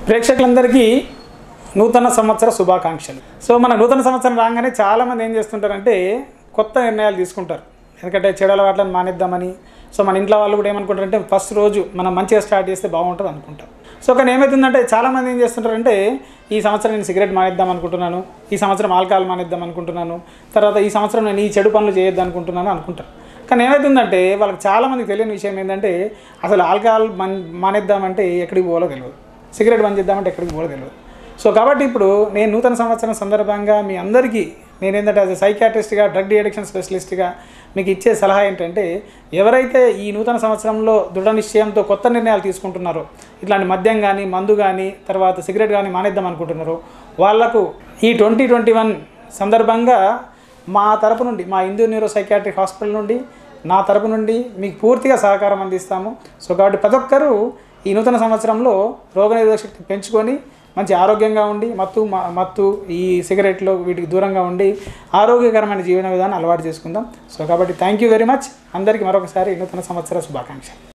ప్రేక్షకులందరికీ నూతన సంవత్సర శుభాకాంక్షలు సో మన నూతన సంవత్సరం రాగానే చాలామంది ఏం చేస్తుంటారంటే కొత్త నిర్ణయాలు తీసుకుంటారు ఎందుకంటే చెడు అలవాట్లను మానేద్దామని సో మన ఇంట్లో వాళ్ళు కూడా ఏమనుకుంటారంటే ఫస్ట్ రోజు మనం మంచిగా స్టార్ట్ చేస్తే బాగుంటుంది అనుకుంటారు సో కానీ ఏమవుతుందంటే చాలామంది ఏం చేస్తుంటారంటే ఈ సంవత్సరం నేను సిగరెట్ మానేద్దాం అనుకుంటున్నాను ఈ సంవత్సరం ఆల్కహాల్ మానేద్దాం అనుకుంటున్నాను తర్వాత ఈ సంవత్సరం నేను ఈ చెడు పనులు చేయొద్దు అనుకుంటున్నాను అనుకుంటారు కానీ ఏమవుతుందంటే వాళ్ళకి చాలామందికి తెలియని విషయం ఏంటంటే అసలు ఆల్కహాల్ మన్ మానేద్దామంటే ఎక్కడికి పోవాలో తెలియదు సిగరెట్ బంద్ చేద్దామంటే ఎక్కడికి పోవాలో తెలియదు సో కాబట్టి ఇప్పుడు నేను నూతన సంవత్సరం సందర్భంగా మీ అందరికీ నేను ఏంటంటే యాజ్ సైకాట్రిస్ట్గా డ్రగ్ అడిక్షన్ స్పెషలిస్ట్గా మీకు ఇచ్చే సలహా ఏంటంటే ఎవరైతే ఈ నూతన సంవత్సరంలో దృఢ నిశ్చయంతో కొత్త నిర్ణయాలు తీసుకుంటున్నారో ఇట్లాంటి మద్యం కానీ మందు కానీ తర్వాత సిగరెట్ కానీ మానేద్దాం అనుకుంటున్నారో వాళ్లకు ఈ ట్వంటీ ట్వంటీ వన్ సందర్భంగా మా తరపు నుండి మా హిందూ న్యూరో సైకాట్రిక్ హాస్పిటల్ నుండి నా తరపు నుండి మీకు పూర్తిగా సహకారం అందిస్తాము సో కాబట్టి ప్రతి ఒక్కరూ ఈ నూతన సంవత్సరంలో రోగనిరోధక శక్తి పెంచుకొని మంచి ఆరోగ్యంగా ఉండి మత్తు మ- మత్తు ఈ సిగరెట్లు వీటికి దూరంగా ఉండి ఆరోగ్యకరమైన జీవన విధానం అలవాటు చేసుకుందాం సో కాబట్టి థ్యాంక్ యూ వెరీ మచ్ అందరికీ మరొకసారి నూతన సంవత్సర శుభాకాంక్షలు